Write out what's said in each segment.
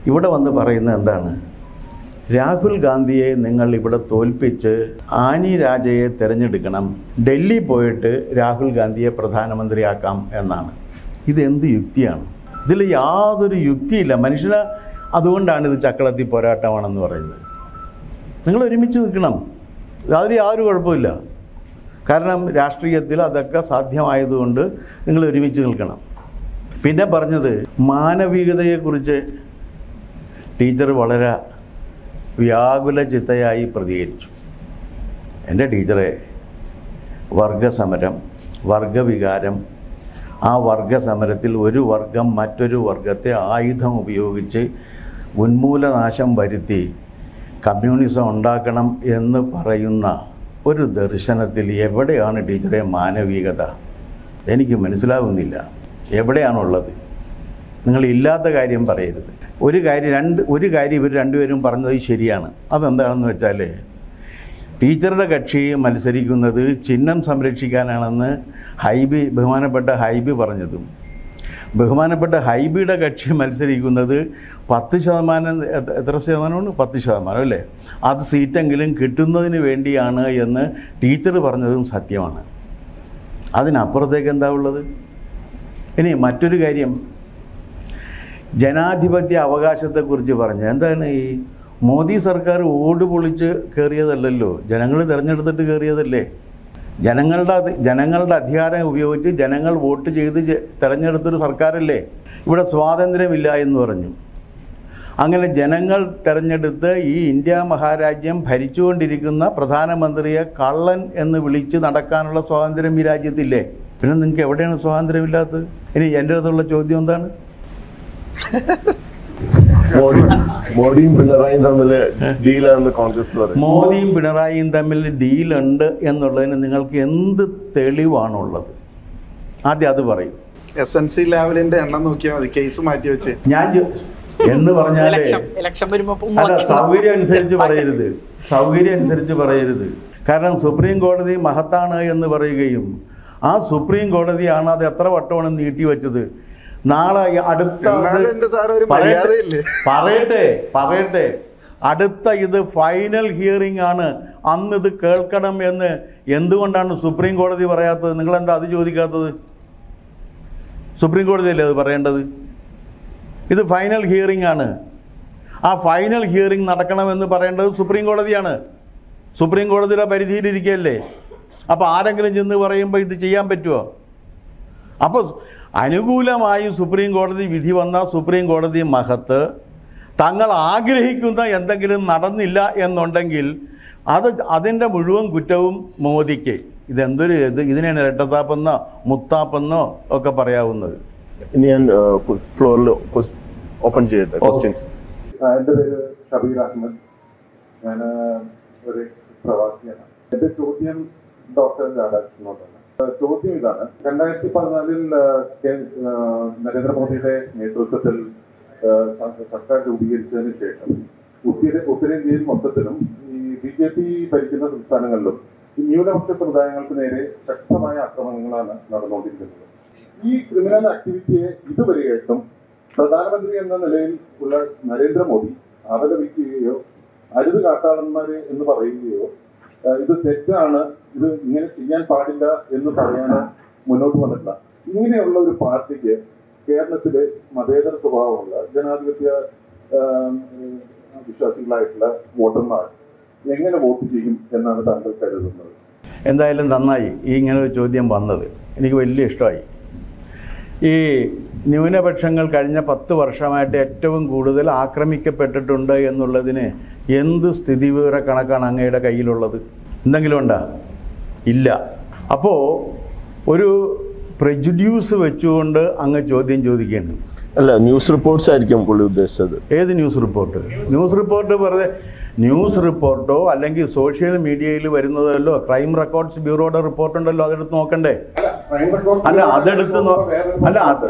ഇവിടെ വന്ന് പറയുന്നത് എന്താണ് രാഹുൽ ഗാന്ധിയെ നിങ്ങൾ ഇവിടെ തോൽപ്പിച്ച് ആനി രാജയെ തിരഞ്ഞെടുക്കണം ഡൽഹി പോയിട്ട് രാഹുൽ ഗാന്ധിയെ പ്രധാനമന്ത്രിയാക്കാം എന്നാണ് ഇത് എന്ത് യുക്തിയാണ് ഇതിൽ യാതൊരു യുക്തിയില്ല മനുഷ്യന് അതുകൊണ്ടാണ് ഇത് ചക്കളത്തി പോരാട്ടമാണെന്ന് പറയുന്നത് നിങ്ങൾ ഒരുമിച്ച് നിൽക്കണം അതിൽ യാതൊരു കുഴപ്പമില്ല കാരണം രാഷ്ട്രീയത്തിൽ അതൊക്കെ സാധ്യമായതുകൊണ്ട് നിങ്ങൾ ഒരുമിച്ച് നിൽക്കണം പിന്നെ പറഞ്ഞത് മാനവികതയെക്കുറിച്ച് ടീച്ചർ വളരെ വ്യാകുല ചിത്തയായി പ്രതികരിച്ചു എൻ്റെ ടീച്ചറെ വർഗസമരം വർഗവികാരം ആ വർഗസമരത്തിൽ ഒരു വർഗം മറ്റൊരു വർഗത്തെ ആയുധം ഉപയോഗിച്ച് ഉന്മൂലനാശം വരുത്തി കമ്മ്യൂണിസം ഉണ്ടാക്കണം എന്ന് പറയുന്ന ഒരു ദർശനത്തിൽ എവിടെയാണ് ടീച്ചറെ മാനവികത എനിക്ക് മനസ്സിലാകുന്നില്ല എവിടെയാണുള്ളത് നിങ്ങൾ ഇല്ലാത്ത കാര്യം പറയരുത് ഒരു കാര്യം രണ്ട് ഒരു കാര്യം ഇവർ രണ്ടുപേരും പറഞ്ഞത് ശരിയാണ് അതെന്താണെന്ന് വെച്ചാൽ ടീച്ചറുടെ കക്ഷി മത്സരിക്കുന്നത് ചിഹ്നം സംരക്ഷിക്കാനാണെന്ന് ഹൈബി ബഹുമാനപ്പെട്ട ഹൈബി പറഞ്ഞതും ബഹുമാനപ്പെട്ട ഹൈബിയുടെ കക്ഷി മത്സരിക്കുന്നത് പത്ത് ശതമാനം എത്ര- എത്ര ശതമാനമാണ് പത്ത് ശതമാനം അല്ലേ അത് സീറ്റെങ്കിലും കിട്ടുന്നതിന് വേണ്ടിയാണ് എന്ന് ടീച്ചർ പറഞ്ഞതും സത്യമാണ് അതിനപ്പുറത്തേക്ക് എന്താ ഉള്ളത് ഇനി മറ്റൊരു കാര്യം ജനാധിപത്യ അവകാശത്തെക്കുറിച്ച് പറഞ്ഞു എന്താണ് ഈ മോദി സർക്കാർ ഓട് പൊളിച്ച് കയറിയതല്ലല്ലോ ജനങ്ങൾ തിരഞ്ഞെടുത്തിട്ട് കയറിയതല്ലേ ജനങ്ങളുടെ അധി- ജനങ്ങളുടെ അധികാരം ഉപയോഗിച്ച് ജനങ്ങൾ വോട്ട് ചെയ്ത് ജ- തിരഞ്ഞെടുത്തൊരു സർക്കാരല്ലേ ഇവിടെ സ്വാതന്ത്ര്യമില്ല എന്ന് പറഞ്ഞു അങ്ങനെ ജനങ്ങൾ തിരഞ്ഞെടുത്ത് ഈ ഇന്ത്യ മഹാരാജ്യം ഭരിച്ചുകൊണ്ടിരിക്കുന്ന പ്രധാനമന്ത്രിയെ കള്ളൻ എന്ന് വിളിച്ച് നടക്കാനുള്ള സ്വാതന്ത്ര്യം ഈ രാജ്യത്തില്ലേ പിന്നെ നിങ്ങൾക്ക് എവിടെയാണ് സ്വാതന്ത്ര്യമില്ലാത്തത് ഇനി എൻ്റെ അടുത്തുള്ള ചോദ്യം എന്താണ് മോഡി മോഡിയും പിണറായിയും തമ്മിൽ ഡീലാണെന്ന് കോൺഗ്രസ് പറയും മോദിയും പിണറായിയും തമ്മിൽ ഡീലുണ്ട് എന്നുള്ളതിന് നിങ്ങൾക്ക് എന്ത് തെളിവാണുള്ളത് ആദ്യം അത് പറയും എസ് എൻ സി ലെവലിന്റെ എണ്ണം നോക്കിയാൽ മതി കേസ് മാറ്റി വെച്ച് ഞാൻ ചോ- എന്ന് പറഞ്ഞാലേ ഇലക്ഷൻ ഇലക്ഷൻ വരുമ്പോ അല്ല സൗകര്യം അനുസരിച്ച് പറയരുത് സൗകര്യം അനുസരിച്ച് പറയരുത് കാരണം സുപ്രീം കോടതി മഹത്താണ് എന്ന് പറയുകയും ആ സുപ്രീം കോടതിയാണ് അത് എത്ര വട്ടമാണ് നീട്ടിവെച്ചത് നാളെ ഈ അടുത്ത ഇത് എന്നാലും എന്റെ സാർ ഒരു പറയട്ടെ മര്യാദയില്ലേ പറയട്ടെ പറയട്ടെ അടുത്ത ഇത് ഫൈനൽ ഹിയറിംഗ് ആണ് അന്ന് ഇത് കേൾക്കണം എന്ന് എന്തുകൊണ്ടാണ് സുപ്രീം കോടതി പറയാത്തത് നിങ്ങൾ എന്താ അത് ചോദിക്കാത്തത് സുപ്രീം കോടതിയല്ലേ അത് പറയേണ്ടത് ഇത് ഫൈനൽ ഹിയറിംഗ് ആണ് ആ ഫൈനൽ ഹിയറിംഗ് നടക്കണമെന്ന് പറയേണ്ടത് സുപ്രീം കോടതിയാണ് സുപ്രീം കോടതിയുടെ പരിധിയിലിരിക്കുകയല്ലേ അപ്പോൾ ആരെങ്കിലും ചെന്ന് പറയുമ്പോൾ ഇത് ചെയ്യാൻ പറ്റുമോ അപ്പോൾ അനുകൂലമായി സുപ്രീം കോടതി വിധി വന്ന സുപ്രീം കോടതി മഹത്ത് തങ്ങൾ ആഗ്രഹിക്കുന്ന എന്തെങ്കിലും നടന്നില്ല എന്നുണ്ടെങ്കിൽ അത് അതിൻ്റെ മുഴുവൻ കുറ്റവും മോദിക്ക് ഇതെന്തൊരു ഇത് ഇതിനെയാണ് ഇരട്ടത്താപ്പെന്നോ മുത്താപ്പെന്നോ ഒക്കെ പറയാവുന്നത് ഇനി ഞാൻ ഫ്ലോറിൽ ഓപ്പൺ ചെയ്യട്ടെ ക്വസ്റ്റ്യൻസ് ആ, എൻ്റെ പേര് ഷബീർ അഹമ്മദ് ഞാൻ ഒരു പ്രവാസിയാണ് എൻ്റെ ചോദ്യം ഡോക്ടർ രാധാകൃഷ്ണനോടാണ് ആ, ചോദ്യം ഇതാണ് രണ്ടായിരത്തി പതിനാലിൽ ആ, കേ- ആ, നരേന്ദ്രമോദിയുടെ നേതൃത്വത്തിൽ ആ, സ- സർക്കാർ രൂപീകരിച്ചതിന് ശേഷം ഉത്തര ഉത്തരേന്ത്യയിൽ മൊത്തത്തിലും ഈ ബി ജെ പി ഭരിക്കുന്ന സംസ്ഥാനങ്ങളിലും ഈ ന്യൂനപക്ഷ സമുദായങ്ങൾക്ക് നേരെ ശക്തമായ ആക്രമണങ്ങളാണ് നടന്നുകൊണ്ടിരിക്കുന്നത് ഈ ക്രിമിനൽ ആക്ടിവിറ്റിയെ ഇതുവരെയായിട്ടും പ്രധാനമന്ത്രി എന്ന നിലയിൽ ഉള്ള നരേന്ദ്രമോദി അപലപിക്കുകയോ അരുത് കാട്ടാളന്മാരെ എന്ന് പറയുകയോ ആ, ഇത് തെറ്റാണ് ഇത് ഇങ്ങനെ ചെയ്യാൻ പാടില്ല എന്ന് പറയാനോ മുന്നോട്ട് വന്നിട്ടില്ല ഇങ്ങനെയുള്ള ഒരു പാർട്ടിക്ക് കേരളത്തിലെ മതേതര സ്വഭാവമുള്ള ജനാധിപത്യ ആ, വിശ്വാസികളായിട്ടുള്ള വോട്ടർമാർ എങ്ങനെ വോട്ട് ചെയ്യും എന്നാണ് താങ്കൾ കരുതുന്നത് എന്തായാലും നന്നായി ഈ ഇങ്ങനെ ഒരു ചോദ്യം വന്നത് എനിക്ക് വലിയ ഇഷ്ടമായി ഈ ന്യൂനപക്ഷങ്ങൾ കഴിഞ്ഞ പത്ത് വർഷമായിട്ട് ഏറ്റവും കൂടുതൽ ആക്രമിക്കപ്പെട്ടിട്ടുണ്ട് എന്നുള്ളതിന് എന്ത് സ്ഥിതിവിവര കണക്കാണ് അങ്ങയുടെ കയ്യിലുള്ളത് എന്തെങ്കിലും ഉണ്ടോ ഇല്ല അപ്പോൾ ഒരു പ്രജുഡ്യൂസ് വെച്ചുകൊണ്ട് അങ്ങ് ചോദ്യം ചോദിക്കുകയാണ് അല്ല ന്യൂസ് റിപ്പോർട്ട്സ് ആയിരിക്കും പുള്ളി ഉദ്ദേശിച്ചത് ഏത് ന്യൂസ് റിപ്പോർട്ട് ന്യൂസ് റിപ്പോർട്ട് വെറുതെ ന്യൂസ് റിപ്പോർട്ടോ അല്ലെങ്കിൽ സോഷ്യൽ മീഡിയയിൽ വരുന്നതല്ലോ ക്രൈം റെക്കോർഡ്സ് ബ്യൂറോയുടെ റിപ്പോർട്ട് ഉണ്ടല്ലോ അതെടുത്ത് നോക്കണ്ടേ അല്ല അതെടുത്ത് നോ- അല്ല അത്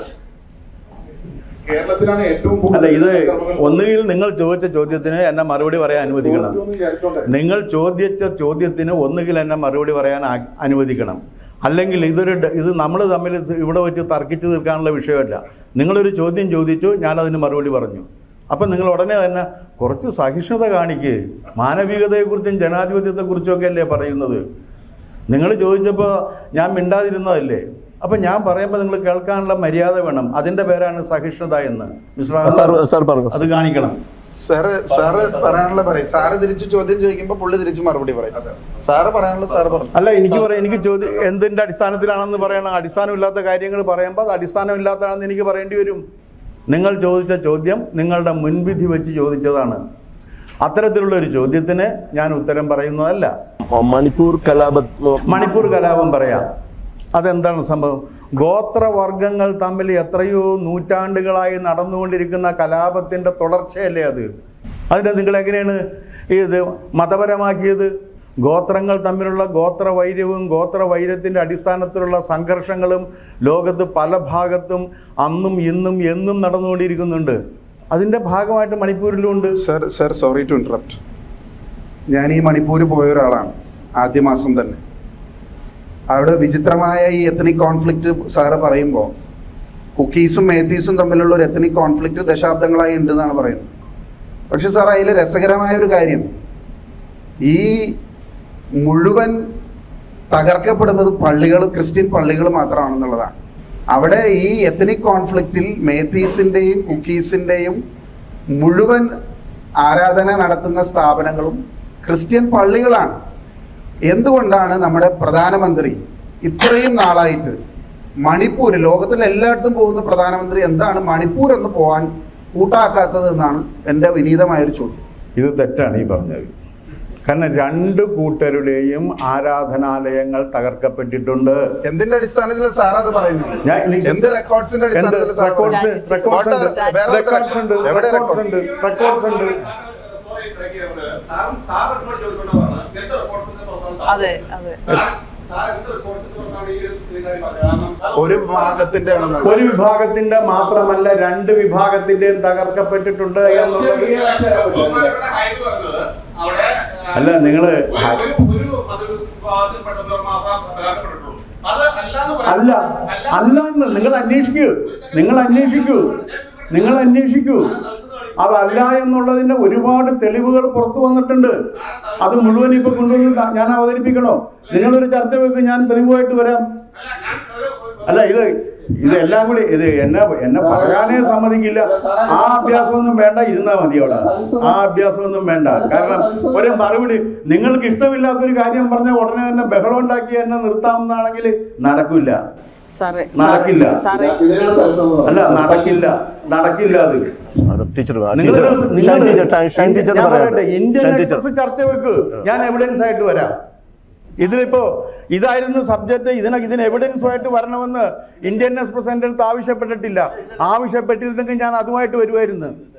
കേരളത്തിലാണ് ഏറ്റവും അല്ല ഇത് ഒന്നുകിൽ നിങ്ങൾ ചോദിച്ച ചോദ്യത്തിന് എന്നെ മറുപടി പറയാൻ അനുവദിക്കണം നിങ്ങൾ ചോദിച്ച ചോദ്യത്തിന് ഒന്നുകിൽ എന്നെ മറുപടി പറയാൻ ആ- അനുവദിക്കണം അല്ലെങ്കിൽ ഇതൊരു ഡ- ഇത് നമ്മൾ തമ്മിൽ ഇത് ഇവിടെ വെച്ച് തർക്കിച്ച് തീർക്കാനുള്ള വിഷയമല്ല നിങ്ങളൊരു ചോദ്യം ചോദിച്ചു ഞാനതിന് മറുപടി പറഞ്ഞു അപ്പം നിങ്ങൾ ഉടനെ തന്നെ കുറച്ച് സഹിഷ്ണുത കാണിക്ക് മാനവികതയെക്കുറിച്ചും ജനാധിപത്യത്തെക്കുറിച്ചും ഒക്കെ അല്ലേ പറയുന്നത് നിങ്ങൾ ചോദിച്ചപ്പോൾ ഞാൻ മിണ്ടാതിരുന്നതല്ലേ അപ്പം ഞാൻ പറയുമ്പോൾ നിങ്ങൾ കേൾക്കാനുള്ള മര്യാദ വേണം അതിൻ്റെ പേരാണ് സഹിഷ്ണുത എന്ന് മിസ്റ്റർ സാർ അഹമ്മദ് സാർ പറഞ്ഞു അത് കാണിക്കണം സാറ് സാറ് പറയാനുള്ള പറയും സാറ് തിരിച്ച് ചോദ്യം ചോദിക്കുമ്പോ പുള്ളി തിരിച്ച് മറുപടി പറയും സാറ് പറയാനുള്ള സാറ് പറഞ്ഞു അല്ല എനിക്ക് പറയാം എനിക്ക് ചോദ്യം എന്തിന്റെ അടിസ്ഥാനത്തിലാണെന്ന് പറയണം അടിസ്ഥാനമില്ലാത്ത കാര്യങ്ങൾ പറയുമ്പോൾ അത് അടിസ്ഥാനമില്ലാത്തതാണെന്ന് എനിക്ക് പറയേണ്ടി വരും നിങ്ങൾ ചോദിച്ച ചോദ്യം നിങ്ങളുടെ മുൻവിധി വെച്ച് ചോദിച്ചതാണ് അത്തരത്തിലുള്ള ഒരു ചോദ്യത്തിന് ഞാൻ ഉത്തരം പറയുന്നതല്ല മണിപ്പൂർ കലാപ മണിപ്പൂർ കലാപം പറയാം അതെന്താണ് സംഭവം ഗോത്രവർഗങ്ങൾ തമ്മിൽ എത്രയോ നൂറ്റാണ്ടുകളായി നടന്നുകൊണ്ടിരിക്കുന്ന കലാപത്തിൻ്റെ തുടർച്ചയല്ലേ അത് അതിനെ നിങ്ങൾ എങ്ങനെയാണ് ഇത് മതപരമാക്കിയത് ഗോത്രങ്ങൾ തമ്മിലുള്ള ഗോത്രവൈര്യവും ഗോത്രവൈര്യത്തിൻ്റെ അടിസ്ഥാനത്തിലുള്ള സംഘർഷങ്ങളും ലോകത്ത് പല ഭാഗത്തും അന്നും ഇന്നും എന്നും നടന്നുകൊണ്ടിരിക്കുന്നുണ്ട് അതിൻ്റെ ഭാഗമായിട്ട് മണിപ്പൂരിലുണ്ട് sir sir sorry to interrupt ഞാൻ ഈ മണിപ്പൂർ പോയ ഒരാളാണ് ആദ്യ മാസം തന്നെ അവിടെ വിചിത്രമായ ഈ എത്തനിക് കോൺഫ്ലിക്റ്റ് സാറ് പറയുമ്പോൾ കുക്കീസും മേത്തീസും തമ്മിലുള്ള ഒരു എത്തനിക് കോൺഫ്ലിക്റ്റ് ദശാബ്ദങ്ങളായി ഉണ്ട് എന്നാണ് പറയുന്നത് പക്ഷെ സാർ അതിൽ രസകരമായ ഒരു കാര്യം ഈ മുഴുവൻ തകർക്കപ്പെടുന്നത് പള്ളികൾ ക്രിസ്ത്യൻ പള്ളികൾ മാത്രമാണെന്നുള്ളതാണ് അവിടെ ഈ എത്തനിക് കോൺഫ്ലിക്റ്റിൽ മേത്തീസിൻ്റെയും കുക്കീസിൻ്റെയും മുഴുവൻ ആരാധന നടത്തുന്ന സ്ഥാപനങ്ങളും ക്രിസ്ത്യൻ പള്ളികളാണ് എന്തുകൊണ്ടാണ് നമ്മുടെ പ്രധാനമന്ത്രി ഇത്രയും നാളായിട്ട് മണിപ്പൂർ ലോകത്തിൽ എല്ലായിടത്തും പോകുന്ന പ്രധാനമന്ത്രി എന്താണ് മണിപ്പൂർ എന്ന് പോകാൻ കൂട്ടാക്കാത്തത് എന്നാണ് എൻ്റെ വിനീതമായൊരു ചോദ്യം ഇത് തെറ്റാണ് ഈ പറഞ്ഞത് കാരണം രണ്ട് കൂട്ടരുടെയും ആരാധനാലയങ്ങൾ തകർക്കപ്പെട്ടിട്ടുണ്ട് എന്തിന്റെ അടിസ്ഥാനത്തിൽ സാർ അത് പറയുന്നത് ഞാൻ എനിക്ക് എന്ത് റെക്കോർഡ്സിന്റെ എന്ത് അടിസ്ഥാനത്തിൽ സാർ റെക്കോർഡ്സ് പറയുന്നത്? റെക്കോർഡ്സ് ഉണ്ട് വേറെ റെക്കോർഡ്സ് ഉണ്ട് എവിടെ റെക്കോർഡ്സ് ഉണ്ട് റെക്കോർഡ്സ് ഉണ്ട് അതെ അതെ ഒരു വിഭാഗത്തിന്റെ ആണെന്ന് ഒരു വിഭാഗത്തിന്റെ മാത്രമല്ല രണ്ട് വിഭാഗത്തിന്റെയും തകർക്കപ്പെട്ടിട്ടുണ്ട് എന്നുള്ളത് അല്ല നിങ്ങള് അല്ല അല്ല എന്ന് നിങ്ങൾ അന്വേഷിക്കൂ നിങ്ങൾ അന്വേഷിക്കൂ നിങ്ങൾ അന്വേഷിക്കൂ അതല്ല എന്നുള്ളതിന്റെ ഒരുപാട് തെളിവുകൾ പുറത്തു വന്നിട്ടുണ്ട് അത് മുഴുവൻ ഇപ്പൊ കൊണ്ടുവന്ന് ത- ഞാൻ അവതരിപ്പിക്കണോ നിങ്ങളൊരു ചർച്ച വെക്കും ഞാൻ തെളിവുമായിട്ട് വരാം അല്ല ഇത് ഇതെല്ലാം കൂടി ഇത് എന്നെ എന്നെ പറയാനേ സമ്മതിക്കില്ല ആ അഭ്യാസമൊന്നും വേണ്ട ഇരുന്നാ മതി അവിടെ ആ അഭ്യാസമൊന്നും വേണ്ട കാരണം ഒരു മറുപടി നിങ്ങൾക്ക് ഇഷ്ടമില്ലാത്തൊരു കാര്യം പറഞ്ഞ ഉടനെ തന്നെ ബഹളം ഉണ്ടാക്കി എന്നെ നിർത്താമെന്നാണെങ്കിൽ നടക്കില്ല സാറേ നടക്കില്ല. സാറേ അല്ല നടക്കില്ല നടക്കില്ല അത് ടീച്ചർ നിങ്ങളൊരു- ഷൈൻ നിങ്ങള് ടീച്ചർ ഷൈൻ ടീച്ചർ ഞാൻ പറയട്ടെ പറയട്ടെ, ഇന്ത്യൻ ഷൈൻ ടീച്ചർ എക്സ്പ്രസ് ചർച്ച വെക്ക് ഞാൻ എവിഡൻസ് ആയിട്ട് വരാം ഇതിലിപ്പോ ഇതായിരുന്നു സബ്ജക്ട് ഇതിന് ഇതിന് എവിഡൻസ് ആയിട്ട് വരണമെന്ന് ഇന്ത്യൻ എക്സ്പ്രസ് എൻ്റെ അടുത്ത് ആവശ്യപ്പെട്ടിട്ടില്ല ആവശ്യപ്പെട്ടിരുന്നെങ്കിൽ ഞാൻ അതുമായിട്ട് വരുമായിരുന്നു